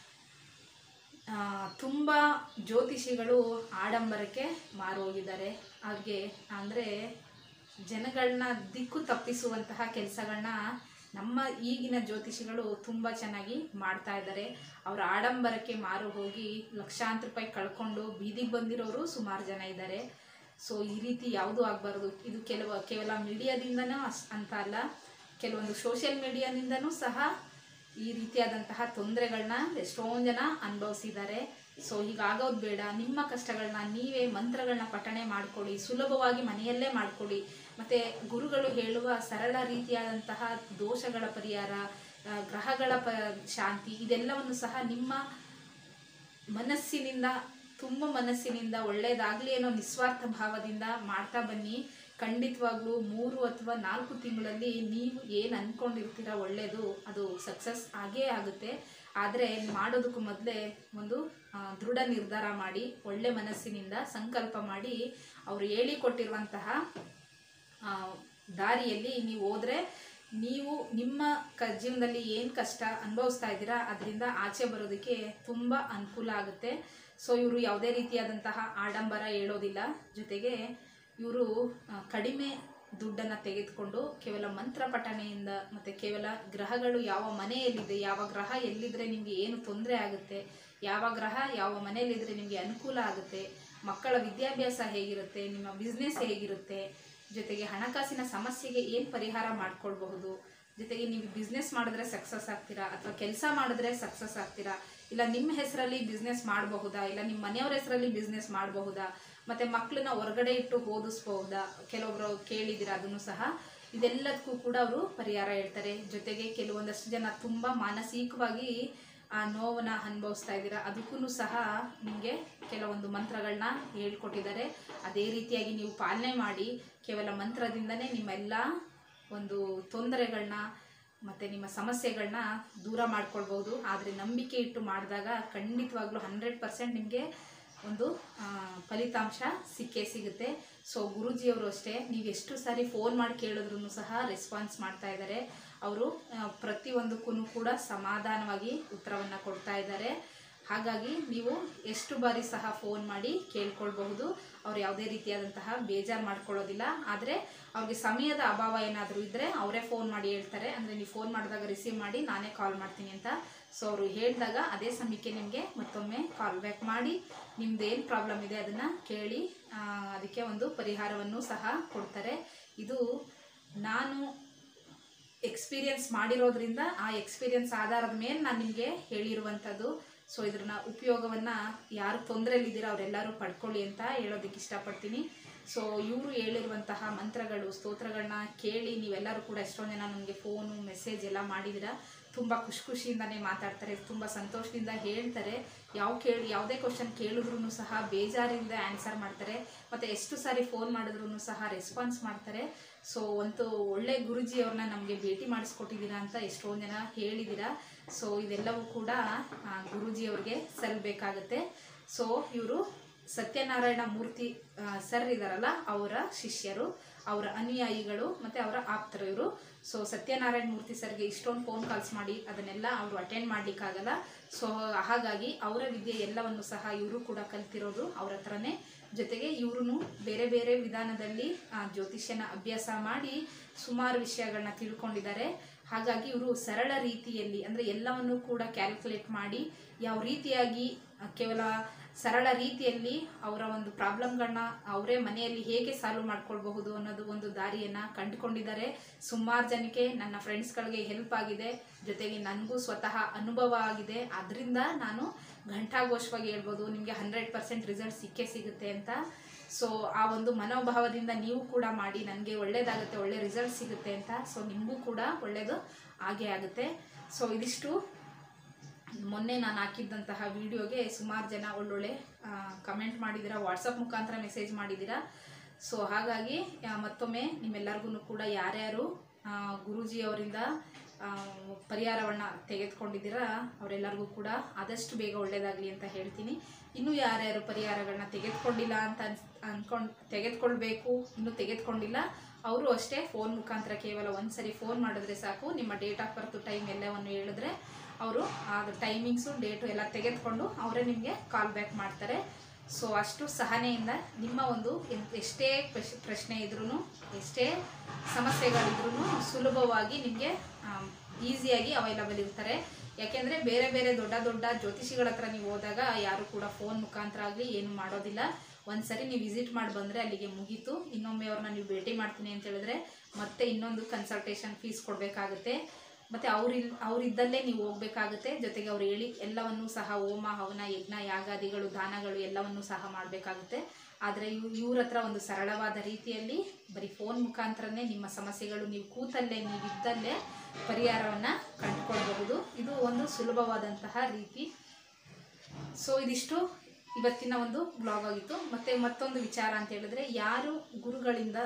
ಆ, ತುಂಬ ಜ್ಯೋತಿಷಿಗಳು ಆಡಂಬರಕ್ಕೆ ಮಾರು ಹೋಗಿದ್ದಾರೆ ಹಾಗೆ ಅಂದರೆ ಜನಗಳನ್ನ ದಿಕ್ಕು ತಪ್ಪಿಸುವಂತಹ ಕೆಲಸಗಳನ್ನ ನಮ್ಮ ಈಗಿನ ಜ್ಯೋತಿಷಿಗಳು ತುಂಬ ಚೆನ್ನಾಗಿ ಮಾಡ್ತಾ ಇದ್ದಾರೆ ಅವರ ಆಡಂಬರಕ್ಕೆ ಮಾರು ಹೋಗಿ ಲಕ್ಷಾಂತರ ರೂಪಾಯಿ ಕಳ್ಕೊಂಡು ಬೀದಿಗೆ ಬಂದಿರೋರು ಸುಮಾರು ಜನ ಇದ್ದಾರೆ ಸೊ ಈ ರೀತಿ ಯಾವುದೂ ಆಗಬಾರ್ದು ಇದು ಕೆಲವು ಕೇವಲ ಮೀಡಿಯಾದಿಂದನೂ ಅಸ್ ಅಂತ ಅಲ್ಲ ಕೆಲವೊಂದು ಸೋಷಿಯಲ್ ಮೀಡಿಯಾದಿಂದನೂ ಸಹ ಈ ರೀತಿಯಾದಂತಹ ತೊಂದರೆಗಳನ್ನ ಎಷ್ಟೊಂದು ಜನ ಅನುಭವಿಸಿದ್ದಾರೆ ಸೊ ಹೀಗಾಗೋದು ಬೇಡ ನಿಮ್ಮ ಕಷ್ಟಗಳನ್ನ ನೀವೇ ಮಂತ್ರಗಳನ್ನ ಪಠಣೆ ಮಾಡ್ಕೊಳ್ಳಿ ಸುಲಭವಾಗಿ ಮನೆಯಲ್ಲೇ ಮಾಡ್ಕೊಳ್ಳಿ ಮತ್ತು ಗುರುಗಳು ಹೇಳುವ ಸರಳ ರೀತಿಯಾದಂತಹ ದೋಷಗಳ ಪರಿಹಾರ ಆ, ಗ್ರಹಗಳ ಪ ಶಾಂತಿ ಇದೆಲ್ಲವನ್ನು ಸಹ ನಿಮ್ಮ ಮನಸ್ಸಿನಿಂದ ತುಂಬ ಮನಸ್ಸಿನಿಂದ ಒಳ್ಳೆಯದಾಗಲಿ ಅನ್ನೋ ನಿಸ್ವಾರ್ಥ ಭಾವದಿಂದ ಮಾಡ್ತಾ ಬನ್ನಿ ಖಂಡಿತವಾಗ್ಲೂ ಮೂರು ಅಥವಾ ನಾಲ್ಕು ತಿಂಗಳಲ್ಲಿ ನೀವು ಏನು ಅಂದ್ಕೊಂಡಿರ್ತೀರ ಒಳ್ಳೆಯದು ಅದು ಸಕ್ಸಸ್ ಆಗೇ ಆಗುತ್ತೆ ಆದರೆ ಮಾಡೋದಕ್ಕೂ ಮೊದಲೇ ಒಂದು ಆ, ದೃಢ ನಿರ್ಧಾರ ಮಾಡಿ ಒಳ್ಳೆ ಮನಸ್ಸಿನಿಂದ ಸಂಕಲ್ಪ ಮಾಡಿ ಅವರು ಹೇಳಿಕೊಟ್ಟಿರುವಂತಹ ಆ, ದಾರಿಯಲ್ಲಿ ನೀವು ಹೋದರೆ ನೀವು ನಿಮ್ಮ ಕ ಜೀವನದಲ್ಲಿ ಏನು ಕಷ್ಟ ಅನುಭವಿಸ್ತಾ ಇದ್ದೀರಾ ಅದರಿಂದ ಆಚೆ ಬರೋದಕ್ಕೆ ತುಂಬ ಅನುಕೂಲ ಆಗುತ್ತೆ ಸೊ ಇವರು ಯಾವುದೇ ರೀತಿಯಾದಂತಹ ಆಡಂಬರ ಹೇಳೋದಿಲ್ಲ ಜೊತೆಗೆ ಇವರು ಕಡಿಮೆ ದುಡ್ಡನ್ನು ತೆಗೆದುಕೊಂಡು ಕೇವಲ ಮಂತ್ರ ಪಠಣೆಯಿಂದ ಮತ್ತು ಕೇವಲ ಗ್ರಹಗಳು ಯಾವ ಮನೆಯಲ್ಲಿದೆ ಯಾವ ಗ್ರಹ ಎಲ್ಲಿದ್ದರೆ ನಿಮಗೆ ಏನು ತೊಂದರೆ ಆಗುತ್ತೆ ಯಾವ ಗ್ರಹ ಯಾವ ಮನೆಯಲ್ಲಿದ್ದರೆ ನಿಮಗೆ ಅನುಕೂಲ ಆಗುತ್ತೆ ಮಕ್ಕಳ ವಿದ್ಯಾಭ್ಯಾಸ ಹೇಗಿರುತ್ತೆ ನಿಮ್ಮ ಬಿಸ್ನೆಸ್ ಹೇಗಿರುತ್ತೆ ಜೊತೆಗೆ ಹಣಕಾಸಿನ ಸಮಸ್ಯೆಗೆ ಏನು ಪರಿಹಾರ ಮಾಡ್ಕೊಳ್ಬಹುದು ಜೊತೆಗೆ ನೀವು ಬಿಸ್ನೆಸ್ ಮಾಡಿದ್ರೆ ಸಕ್ಸಸ್ ಆಗ್ತೀರಾ ಅಥವಾ ಕೆಲಸ ಮಾಡಿದ್ರೆ ಸಕ್ಸಸ್ ಆಗ್ತೀರಾ ಇಲ್ಲ ನಿಮ್ಮ ಹೆಸರಲ್ಲಿ ಬಿಸ್ನೆಸ್ ಮಾಡಬಹುದಾ ಇಲ್ಲ ನಿಮ್ಮ ಮನೆಯವ್ರ ಹೆಸರಲ್ಲಿ ಬಿಸ್ನೆಸ್ ಮಾಡಬಹುದಾ ಮತ್ತೆ ಮಕ್ಕಳನ್ನ ಹೊರಗಡೆ ಇಟ್ಟು ಓದಿಸ್ಬಹುದಾ ಕೆಲವೊಬ್ರು ಕೇಳಿದ್ದೀರಾ ಅದನ್ನು ಸಹ ಇದೆಲ್ಲದಕ್ಕೂ ಕೂಡ ಅವರು ಪರಿಹಾರ ಹೇಳ್ತಾರೆ ಜೊತೆಗೆ ಕೆಲವೊಂದಷ್ಟು ಜನ ತುಂಬ ಮಾನಸಿಕವಾಗಿ ಆ ನೋವನ್ನ ಅನುಭವಿಸ್ತಾ ಇದ್ದೀರಾ ಅದಕ್ಕೂ ಸಹ ನಿಮಗೆ ಕೆಲವೊಂದು ಮಂತ್ರಗಳನ್ನ ಹೇಳ್ಕೊಟ್ಟಿದ್ದಾರೆ ಅದೇ ರೀತಿಯಾಗಿ ನೀವು ಪಾಲನೆ ಮಾಡಿ ಕೇವಲ ಮಂತ್ರದಿಂದನೇ ನಿಮ್ಮೆಲ್ಲ ಒಂದು ತೊಂದರೆಗಳನ್ನ ಮತ್ತು ನಿಮ್ಮ ಸಮಸ್ಯೆಗಳನ್ನ ದೂರ ಮಾಡ್ಕೊಳ್ಬೋದು ಆದರೆ ನಂಬಿಕೆ ಇಟ್ಟು ಮಾಡಿದಾಗ ಖಂಡಿತವಾಗ್ಲೂ ಹಂಡ್ರೆಡ್ ಪರ್ಸೆಂಟ್ ನಿಮಗೆ ಒಂದು ಆ, ಫಲಿತಾಂಶ ಸಿಕ್ಕೇ ಸಿಗುತ್ತೆ ಸೊ ಗುರೂಜಿಯವರು ಅಷ್ಟೇ ನೀವು ಎಷ್ಟು ಸಾರಿ ಫೋನ್ ಮಾಡಿ ಕೇಳಿದ್ರು ಸಹ ರೆಸ್ಪಾನ್ಸ್ ಮಾಡ್ತಾ ಇದ್ದಾರೆ ಅವರು ಪ್ರತಿಯೊಂದಕ್ಕೂ ಕೂಡ ಸಮಾಧಾನವಾಗಿ ಉತ್ತರವನ್ನು ಕೊಡ್ತಾ ಇದ್ದಾರೆ ಹಾಗಾಗಿ ನೀವು ಎಷ್ಟು ಬಾರಿ ಸಹ ಫೋನ್ ಮಾಡಿ ಕೇಳ್ಕೊಳ್ಬಹುದು ಅವ್ರು ಯಾವುದೇ ರೀತಿಯಾದಂತಹ ಬೇಜಾರು ಮಾಡ್ಕೊಳ್ಳೋದಿಲ್ಲ ಆದರೆ ಅವ್ರಿಗೆ ಸಮಯದ ಅಭಾವ ಏನಾದರೂ ಇದ್ದರೆ ಅವರೇ ಫೋನ್ ಮಾಡಿ ಹೇಳ್ತಾರೆ ಅಂದರೆ ನೀವು ಫೋನ್ ಮಾಡಿದಾಗ ರಿಸೀವ್ ಮಾಡಿ ನಾನೇ ಕಾಲ್ ಮಾಡ್ತೀನಿ ಅಂತ ಸೊ ಅವರು ಹೇಳಿದಾಗ ಅದೇ ಸಮಯಕ್ಕೆ ನಿಮಗೆ ಮತ್ತೊಮ್ಮೆ ಕಾಲ್ ಬ್ಯಾಕ್ ಮಾಡಿ ನಿಮ್ದು ಏನು ಪ್ರಾಬ್ಲಮ್ ಇದೆ ಅದನ್ನು ಕೇಳಿ ಆ, ಅದಕ್ಕೆ ಒಂದು ಪರಿಹಾರವನ್ನು ಸಹ ಕೊಡ್ತಾರೆ ಇದು ನಾನು ಎಕ್ಸ್ಪೀರಿಯನ್ಸ್ ಮಾಡಿರೋದ್ರಿಂದ ಆ ಎಕ್ಸ್ಪೀರಿಯನ್ಸ್ ಆಧಾರದ ಮೇಲೆ ನಾನು ನಿಮಗೆ ಹೇಳಿರುವಂಥದ್ದು ಸೊ ಇದ್ರನ್ನ ಉಪಯೋಗವನ್ನು ಯಾರು ತೊಂದರೆಯಲ್ಲಿದ್ದೀರೋ ಅವರೆಲ್ಲರೂ ಪಡ್ಕೊಳ್ಳಿ ಅಂತ ಹೇಳೋದಕ್ಕೆ ಇಷ್ಟಪಡ್ತೀನಿ ಸೊ ಇವರು ಹೇಳಿರುವಂತಹ ಮಂತ್ರಗಳು ಸ್ತೋತ್ರಗಳನ್ನ ಕೇಳಿ ನೀವೆಲ್ಲರೂ ಕೂಡ ಎಷ್ಟೊಂದು ಜನ ನನಗೆ ಫೋನು ಮೆಸೇಜ್ ಎಲ್ಲ ಮಾಡಿದ್ದೀರಾ ತುಂಬ ಖುಷಿ ಖುಷಿಯಿಂದನೇ ಮಾತಾಡ್ತಾರೆ ತುಂಬ ಸಂತೋಷದಿಂದ ಹೇಳ್ತಾರೆ ಯಾವ ಕೇಳಿ ಯಾವುದೇ ಕ್ವಶನ್ ಕೇಳಿದ್ರು ಸಹ ಬೇಜಾರಿಂದ ಆನ್ಸರ್ ಮಾಡ್ತಾರೆ ಮತ್ತು ಎಷ್ಟು ಸಾರಿ ಫೋನ್ ಮಾಡಿದ್ರು ಸಹ ರೆಸ್ಪಾನ್ಸ್ ಮಾಡ್ತಾರೆ ಸೊ ಒಂದು ಒಳ್ಳೆ ಗುರುಜಿ ಅವ್ರನ್ನ ನಮಗೆ ಭೇಟಿ ಮಾಡಿಸ್ಕೊಟ್ಟಿದ್ದೀರಾ ಅಂತ ಎಷ್ಟೊಂದು ಜನ ಹೇಳಿದ್ದೀರಾ ಸೊ ಇದೆಲ್ಲವೂ ಕೂಡ ಆ, ಗುರೂಜಿ ಅವ್ರಿಗೆ ಸಲ್ಲಬೇಕಾಗತ್ತೆ ಸೊ ಇವರು ಸತ್ಯನಾರಾಯಣ ಮೂರ್ತಿ ಆ, ಸರ್ ಇದಾರಲ್ಲ ಅವರ ಶಿಷ್ಯರು ಅವರ ಅನುಯಾಯಿಗಳು ಮತ್ತು ಅವರ ಆಪ್ತರು ಇವರು ಸೊ ಸತ್ಯನಾರಾಯಣ ಮೂರ್ತಿ ಸರ್ಗೆ ಇಷ್ಟೊಂದು ಫೋನ್ ಕಾಲ್ಸ್ ಮಾಡಿ ಅದನ್ನೆಲ್ಲ ಅವರು ಅಟೆಂಡ್ ಮಾಡಲಿಕ್ಕಾಗಲ್ಲ ಸೊ ಹಾಗಾಗಿ ಅವರ ವಿದ್ಯೆ ಎಲ್ಲವನ್ನು ಸಹ ಇವರು ಕೂಡ ಕಲ್ತಿರೋದು ಅವ್ರ ಹತ್ರನೇ ಜೊತೆಗೆ ಇವರು ಬೇರೆ ಬೇರೆ ವಿಧಾನದಲ್ಲಿ ಆ, ಜ್ಯೋತಿಷ್ಯನ ಅಭ್ಯಾಸ ಮಾಡಿ ಸುಮಾರು ವಿಷಯಗಳನ್ನ ತಿಳ್ಕೊಂಡಿದ್ದಾರೆ ಹಾಗಾಗಿ ಇವರು ಸರಳ ರೀತಿಯಲ್ಲಿ ಅಂದರೆ ಎಲ್ಲವನ್ನು ಕೂಡ ಕ್ಯಾಲ್ಕುಲೇಟ್ ಮಾಡಿ ಯಾವ ರೀತಿಯಾಗಿ ಆ, ಕೇವಲ ಸರಳ ರೀತಿಯಲ್ಲಿ ಅವರ ಒಂದು ಪ್ರಾಬ್ಲಮ್ಗಳನ್ನ ಅವರೇ ಮನೆಯಲ್ಲಿ ಹೇಗೆ ಸಾಲ್ವ್ ಮಾಡ್ಕೊಳ್ಬಹುದು ಅನ್ನೋದು ಒಂದು ದಾರಿಯನ್ನು ಕಂಡುಕೊಂಡಿದ್ದಾರೆ ಸುಮಾರು ಜನಕ್ಕೆ ನನ್ನ ಫ್ರೆಂಡ್ಸ್ಗಳಿಗೆ ಹೆಲ್ಪ್ ಆಗಿದೆ ಜೊತೆಗೆ ನನಗೂ ಸ್ವತಃ ಅನುಭವ ಆಗಿದೆ ಅದರಿಂದ ನಾನು ಘಂಟಾಘೋಷವಾಗಿ ಹೇಳ್ಬೋದು ನಿಮಗೆ ಹಂಡ್ರೆಡ್ ಪರ್ಸೆಂಟ್ ರಿಸಲ್ಟ್ ಸಿಕ್ಕೇ ಸಿಗುತ್ತೆ ಅಂತ ಸೊ ಆ ಒಂದು ಮನೋಭಾವದಿಂದ ನೀವು ಕೂಡ ಮಾಡಿ ನನಗೆ ಒಳ್ಳೇದಾಗುತ್ತೆ ಒಳ್ಳೆ ರಿಸಲ್ಟ್ ಸಿಗುತ್ತೆ ಅಂತ ಸೊ ನಿಮಗೂ ಕೂಡ ಒಳ್ಳೆಯದು ಆಗೇ ಆಗುತ್ತೆ ಸೊ ಇದಿಷ್ಟು ಮೊನ್ನೆ ನಾನು ಹಾಕಿದ್ದಂತಹ ವಿಡಿಯೋಗೆ ಸುಮಾರು ಜನ ಒಳ್ಳೊಳ್ಳೆ ಕಮೆಂಟ್ ಮಾಡಿದ್ದೀರಾ ವಾಟ್ಸಪ್ ಮುಖಾಂತರ ಮೆಸೇಜ್ ಮಾಡಿದ್ದೀರಾ ಸೊ ಹಾಗಾಗಿ ಆ, ಮತ್ತೊಮ್ಮೆ ನಿಮ್ಮೆಲ್ಲರಿಗೂ ಕೂಡ ಯಾರ್ಯಾರು ಆ, ಗುರೂಜಿ ಅವರಿಂದ ಪರಿಹಾರವನ್ನು ತೆಗೆದುಕೊಂಡಿದ್ದೀರಾ ಅವರೆಲ್ಲರಿಗೂ ಕೂಡ ಆದಷ್ಟು ಬೇಗ ಒಳ್ಳೆಯದಾಗಲಿ ಅಂತ ಹೇಳ್ತೀನಿ ಇನ್ನೂ ಯಾರ್ಯಾರು ಪರಿಹಾರಗಳನ್ನ ತೆಗೆದುಕೊಂಡಿಲ್ಲ ಅಂತ ಅನ್ಸ್ ಅಂದ್ಕೊಂಡು ತೆಗೆದುಕೊಳ್ಬೇಕು ಇನ್ನೂ ತೆಗೆದುಕೊಂಡಿಲ್ಲ ಅವರು ಅಷ್ಟೇ ಫೋನ್ ಮುಖಾಂತರ ಕೇವಲ ಒಂದು ಸರಿ ಫೋನ್ ಮಾಡಿದ್ರೆ ಸಾಕು ನಿಮ್ಮ ಡೇಟ್ ಆಫ್ ಬರ್ತ್ ಟೈಮ್ ಎಲ್ಲವನ್ನು ಹೇಳಿದ್ರೆ ಅವರು ಅದು ಟೈಮಿಂಗ್ಸು ಡೇಟು ಎಲ್ಲ ತೆಗೆದುಕೊಂಡು ಅವರೇ ನಿಮಗೆ ಕಾಲ್ ಬ್ಯಾಕ್ ಮಾಡ್ತಾರೆ ಸೊ ಅಷ್ಟು ಸಹನೆಯಿಂದ ನಿಮ್ಮ ಒಂದು ಎನ್- ಎಷ್ಟೇ ಪ್ರಶ್- ಪ್ರಶ್ನೆ ಇದ್ರೂ ಎಷ್ಟೇ ಸಮಸ್ಯೆಗಳಿದ್ರೂ ಸುಲಭವಾಗಿ ನಿಮಗೆ ಈಸಿಯಾಗಿ ಅವೈಲಬಲ್ ಇರ್ತಾರೆ ಯಾಕೆಂದರೆ ಬೇರೆ ಬೇರೆ ದೊಡ್ಡ ದೊಡ್ಡ ಜ್ಯೋತಿಷಿಗಳ ಹತ್ರ ನೀವು ಹೋದಾಗ ಯಾರು ಕೂಡ ಫೋನ್ ಮುಖಾಂತರ ಆಗಲಿ ಏನು ಮಾಡೋದಿಲ್ಲ ಒಂದ್ಸರಿ ನೀವು ವಿಸಿಟ್ ಮಾಡಿ ಬಂದರೆ ಅಲ್ಲಿಗೆ ಮುಗೀತು ಇನ್ನೊಮ್ಮೆ ಅವ್ರನ್ನ ನೀವು ಭೇಟಿ ಮಾಡ್ತೀನಿ ಅಂತ ಹೇಳಿದ್ರೆ ಮತ್ತೆ ಇನ್ನೊಂದು ಕನ್ಸಲ್ಟೇಷನ್ ಫೀಸ್ ಕೊಡಬೇಕಾಗುತ್ತೆ ಮತ್ತು ಅವ್ರಿಲ್ ಅವರಿದ್ದಲ್ಲೇ ನೀವು ಹೋಗ್ಬೇಕಾಗುತ್ತೆ ಜೊತೆಗೆ ಅವ್ರು ಹೇಳಿ ಎಲ್ಲವನ್ನೂ ಸಹ ಹೋಮ ಹವನ ಯಜ್ಞ ಯಾಗಾದಿಗಳು ದಾನಗಳು ಎಲ್ಲವನ್ನೂ ಸಹ ಮಾಡಬೇಕಾಗುತ್ತೆ ಆದರೆ ಇವ್ ಇವ್ರ ಹತ್ರ ಒಂದು ಸರಳವಾದ ರೀತಿಯಲ್ಲಿ ಬರೀ ಫೋನ್ ಮುಖಾಂತರನೇ ನಿಮ್ಮ ಸಮಸ್ಯೆಗಳು ನೀವು ಕೂತಲ್ಲೇ ನೀವಿದ್ದಲ್ಲೇ ಪರಿಹಾರವನ್ನು ಕಂಡುಕೊಳ್ಬಹುದು ಇದು ಒಂದು ಸುಲಭವಾದಂತಹ ರೀತಿ ಸೊ ಇದಿಷ್ಟು ಇವತ್ತಿನ ಒಂದು ಬ್ಲಾಗ್ ಆಗಿತ್ತು ಮತ್ತೆ ಮತ್ತೊಂದು ವಿಚಾರ ಅಂತ ಹೇಳಿದ್ರೆ ಯಾರು ಗುರುಗಳಿಂದ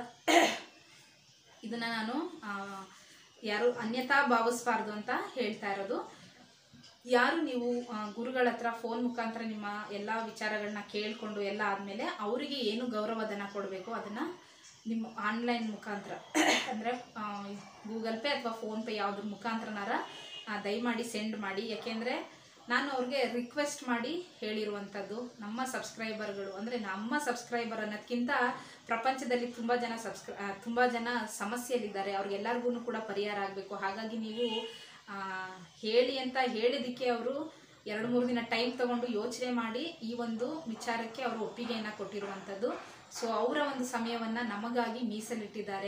ಇದನ್ನ ನಾನು ಆ, ಯಾರು ಅನ್ಯತಾ ಭಾವಿಸ್ಬಾರ್ದು ಅಂತ ಹೇಳ್ತಾ ಇರೋದು ಯಾರು ನೀವು ಆ, ಗುರುಗಳ ಹತ್ರ ಫೋನ್ ಮುಖಾಂತರ ನಿಮ್ಮ ಎಲ್ಲ ವಿಚಾರಗಳನ್ನ ಕೇಳಿಕೊಂಡು ಎಲ್ಲ ಆದಮೇಲೆ ಅವರಿಗೆ ಏನು ಗೌರವಧನ ಕೊಡಬೇಕು ಅದನ್ನು ನಿಮ್ಮ ಆನ್ಲೈನ್ ಮುಖಾಂತರ ಅಂದರೆ ಗೂಗಲ್ ಪೇ ಅಥವಾ ಫೋನ್ಪೇ ಯಾವುದ್ರ ಮುಖಾಂತರನಾರ ಆ, ದಯಮಾಡಿ ಸೆಂಡ್ ಮಾಡಿ ಯಾಕೆಂದರೆ ನಾನು ಅವ್ರಿಗೆ ರಿಕ್ವೆಸ್ಟ್ ಮಾಡಿ ಹೇಳಿರುವಂಥದ್ದು ನಮ್ಮ ಸಬ್ಸ್ಕ್ರೈಬರ್ಗಳು ಅಂದರೆ ನಮ್ಮ ಸಬ್ಸ್ಕ್ರೈಬರ್ ಅನ್ನೋದಕ್ಕಿಂತ ಪ್ರಪಂಚದಲ್ಲಿ ತುಂಬ ಜನ ಸಬ್ಸ್ಕ್ರೈ ತುಂಬ ಜನ ಸಮಸ್ಯೆಯಲ್ಲಿದ್ದಾರೆ ಅವ್ರಿಗೆಲ್ಲರಿಗೂ ಕೂಡ ಪರಿಹಾರ ಆಗಬೇಕು ಹಾಗಾಗಿ ನೀವು ಆ, ಹೇಳಿ ಅಂತ ಹೇಳಿದ್ದಕ್ಕೆ ಅವರು ಎರಡು ಮೂರು ದಿನ ಟೈಮ್ ತಗೊಂಡು ಯೋಚನೆ ಮಾಡಿ ಈ ಒಂದು ವಿಚಾರಕ್ಕೆ ಅವರು ಒಪ್ಪಿಗೆಯನ್ನು ಕೊಟ್ಟಿರುವಂಥದ್ದು ಸೊ ಅವರ ಒಂದು ಸಮಯವನ್ನು ನಮಗಾಗಿ ಮೀಸಲಿಟ್ಟಿದ್ದಾರೆ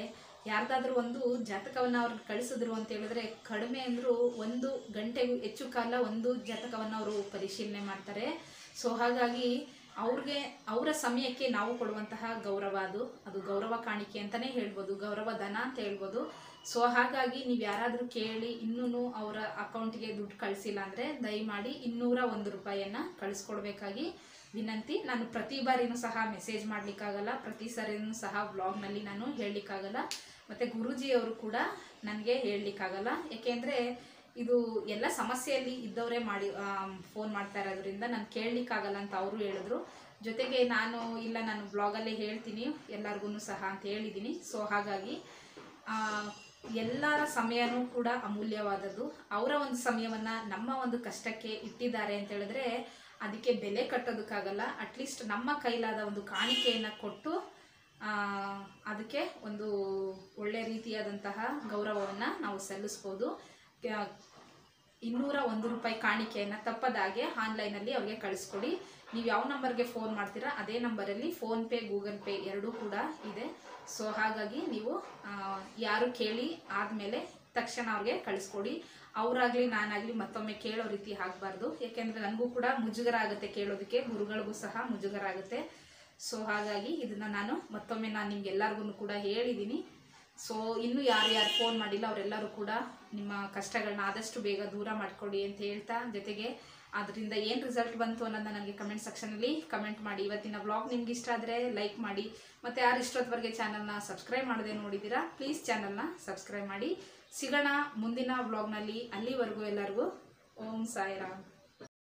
ಯಾರ್ದಾದ್ರೂ ಒಂದು ಜಾತಕವನ್ನು ಅವ್ರು ಕಳಿಸಿದ್ರು ಅಂತ ಹೇಳಿದ್ರೆ ಕಡಿಮೆ ಅಂದರೂ ಒಂದು ಗಂಟೆಗೂ ಹೆಚ್ಚು ಕಾಲ ಒಂದು ಜಾತಕವನ್ನು ಅವರು ಪರಿಶೀಲನೆ ಮಾಡ್ತಾರೆ ಸೊ ಹಾಗಾಗಿ ಅವ್ರಿಗೆ ಅವರ ಸಮಯಕ್ಕೆ ನಾವು ಕೊಡುವಂತಹ ಗೌರವ ಅದು ಅದು ಗೌರವ ಕಾಣಿಕೆ ಅಂತಲೇ ಹೇಳ್ಬೋದು ಗೌರವ ಧನ ಅಂತ ಹೇಳ್ಬೋದು ಸೊ ಹಾಗಾಗಿ ನೀವು ಯಾರಾದರೂ ಕೇಳಿ ಇನ್ನೂ ಅವರ ಅಕೌಂಟ್ಗೆ ದುಡ್ಡು ಕಳಿಸಿಲ್ಲ ಅಂದರೆ ದಯಮಾಡಿ ಇನ್ನೂರ ಒಂದು ರೂಪಾಯಿಯನ್ನು ಕಳಿಸ್ಕೊಡ್ಬೇಕಾಗಿ ವಿನಂತಿ ನಾನು ಪ್ರತಿ ಬಾರಿನೂ ಸಹ ಮೆಸೇಜ್ ಮಾಡಲಿಕ್ಕಾಗಲ್ಲ ಪ್ರತಿ ಸರಿನೂ ಸಹ ವ್ಲಾಗ್ನಲ್ಲಿ ನಾನು ಹೇಳಲಿಕ್ಕಾಗಲ್ಲ ಮತ್ತು ಗುರೂಜಿಯವರು ಕೂಡ ನನಗೆ ಹೇಳಲಿಕ್ಕಾಗಲ್ಲ ಏಕೆಂದರೆ ಇದು ಎಲ್ಲ ಸಮಸ್ಯೆಯಲ್ಲಿ ಇದ್ದವರೇ ಮಾಡಿ ಫೋನ್ ಮಾಡ್ತಾ ಇರೋದ್ರಿಂದ ನಾನು ಕೇಳಲಿಕ್ಕಾಗಲ್ಲ ಅಂತ ಅವರು ಹೇಳಿದ್ರು ಜೊತೆಗೆ ನಾನು ಇಲ್ಲ ನಾನು ಬ್ಲಾಗಲ್ಲೇ ಹೇಳ್ತೀನಿ ಎಲ್ಲರಿಗೂ ಸಹ ಅಂತ ಹೇಳಿದ್ದೀನಿ ಸೊ ಹಾಗಾಗಿ ಆ, ಎಲ್ಲರ ಸಮಯನೂ ಕೂಡ ಅಮೂಲ್ಯವಾದದ್ದು ಅವರ ಒಂದು ಸಮಯವನ್ನು ನಮ್ಮ ಒಂದು ಕಷ್ಟಕ್ಕೆ ಇಟ್ಟಿದ್ದಾರೆ ಅಂತ ಹೇಳಿದ್ರೆ ಅದಕ್ಕೆ ಬೆಲೆ ಕಟ್ಟೋದಕ್ಕಾಗಲ್ಲ ಅಟ್ಲೀಸ್ಟ್ ನಮ್ಮ ಕೈಲಾದ ಒಂದು ಕಾಣಿಕೆಯನ್ನು ಕೊಟ್ಟು ಆ, ಅದಕ್ಕೆ ಒಂದು ಒಳ್ಳೆ ರೀತಿಯಾದಂತಹ ಗೌರವವನ್ನು ನಾವು ಸಲ್ಲಿಸ್ಬೋದು ಕ- ಇನ್ನೂರ ಒಂದು ರೂಪಾಯಿ ಕಾಣಿಕೆಯನ್ನು ತಪ್ಪದಾಗೆ ಆನ್ಲೈನಲ್ಲಿ ಅವ್ರಿಗೆ ಕಳಿಸ್ಕೊಡಿ ನೀವು ಯಾವ ನಂಬರ್ಗೆ ಫೋನ್ ಮಾಡ್ತೀರಾ ಅದೇ ನಂಬರಲ್ಲಿ ಫೋನ್ಪೇ ಗೂಗಲ್ ಪೇ ಎರಡೂ ಕೂಡ ಇದೆ ಸೊ ಹಾಗಾಗಿ ನೀವು ಆ, ಯಾರು ಕೇಳಿ ಆದಮೇಲೆ ತಕ್ಷಣ ಅವ್ರಿಗೆ ಕಳಿಸ್ಕೊಡಿ ಅವರಾಗಲಿ ನಾನಾಗಲಿ ಮತ್ತೊಮ್ಮೆ ಕೇಳೋ ರೀತಿ ಆಗಬಾರ್ದು ಯಾಕೆಂದರೆ ನನಗೂ ಕೂಡ ಮುಜುಗರ ಆಗುತ್ತೆ ಕೇಳೋದಕ್ಕೆ ಗುರುಗಳಿಗೂ ಸಹ ಮುಜುಗರ ಆಗುತ್ತೆ ಸೊ ಹಾಗಾಗಿ ಇದನ್ನು ನಾನು ಮತ್ತೊಮ್ಮೆ ನಾನು ನಿಮ್ಗೆಲ್ಲರಿಗೂ ಕೂಡ ಹೇಳಿದ್ದೀನಿ ಸೊ ಇನ್ನೂ ಯಾರು ಯಾರು ಫೋನ್ ಮಾಡಿಲ್ಲ ಅವರೆಲ್ಲರೂ ಕೂಡ ನಿಮ್ಮ ಕಷ್ಟಗಳನ್ನ ಆದಷ್ಟು ಬೇಗ ದೂರ ಮಾಡಿಕೊಡಿ ಅಂತ ಹೇಳ್ತಾ ಜೊತೆಗೆ ಅದರಿಂದ ಏನು ರಿಸಲ್ಟ್ ಬಂತು ಅನ್ನೋದನ್ನ ನನಗೆ ಕಮೆಂಟ್ ಸೆಕ್ಷನಲ್ಲಿ ಕಮೆಂಟ್ ಮಾಡಿ ಇವತ್ತಿನ ಬ್ಲಾಗ್ ನಿಮ್ಗೆ ಇಷ್ಟ ಆದರೆ ಲೈಕ್ ಮಾಡಿ ಮತ್ತು ಯಾರು ಇಷ್ಟೊತ್ತವರೆಗೆ ಚಾನಲ್ನ ಸಬ್ಸ್ಕ್ರೈಬ್ ಮಾಡದೆ ನೋಡಿದ್ದೀರಾ ಪ್ಲೀಸ್ ಚಾನಲ್ನ ಸಬ್ಸ್ಕ್ರೈಬ್ ಮಾಡಿ ಸಿಗೋಣ ಮುಂದಿನ ಬ್ಲಾಗ್ನಲ್ಲಿ ಅಲ್ಲಿವರೆಗೂ ಎಲ್ಲರಿಗೂ ಓಂ ಸಾಯಿರಾಮ್